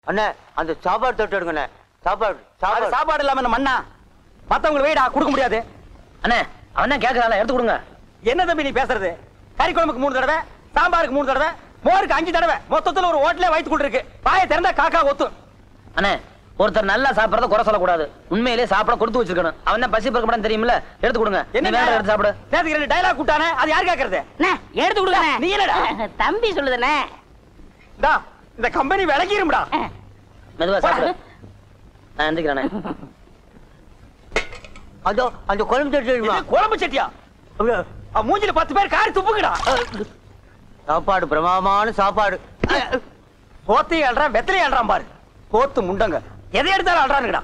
அண்ணே அந்த சாப்பாடு தொட்டு எடுங்கண்ணே சாப்பாடு அது சாப்பாடு சாப்பாடு இல்லாம என்ன மண்ணா மத்தவங்களுக்கு வெயிடா கொடுக்க முடியாது அண்ணே அவன் தான் கேட்கறான் எடுத்து கொடுங்க என்ன தம்பி நீ பேசுறது கறி குழம்புக்கு மூணு தடவை சாம்பாருக்கு மூணு தடவை மோருக்கு அஞ்சு தடவை மொத்தத்துல ஒரு ஹோட்டலே வயிற்று கொண்டு இருக்கு வாயை திறந்தா காக்கா ஒத்தும் அண்ணே ஒருத்தர் நல்லா சாப்பிடறத குறை சொல்லக்கூடாது உண்மையிலேயே சாப்பிட கொடுத்து வச்சிருக்கணும் அவன் தான் பசி பிறக்க மாட்டான்னு தெரியுமில்ல எடுத்து கொடுங்க என்ன என்ன வேற எடுத்து சாப்பிடு நேத்துக்கு ரெண்டு டைலாக் கூட்டானே அது யார் கேக்குறது அண்ணே, எடுத்து கொடுங்க நீ என்னடா? தம்பி சொல்லுதுண்ணே டா இந்த கம்பெனி விளக்கிரும்டா மெதுவா சாப்பிடு நான் எந்திரிக்கிறேண்ணே அதோ அந்த குழம்பு தொட்டு இது எடுமா குழம்பு சட்டியா அவன் மூஞ்சில பத்து பேர் காரி துப்புங்கடா சாப்பாடு பிரமாதமான சாப்பாடு போத்தையும் அல்றான் வெத்தலையும் அல்றான் பாரு போத்து முண்டங்க எதை எடுத்தாலும் அல்றானுங்கடா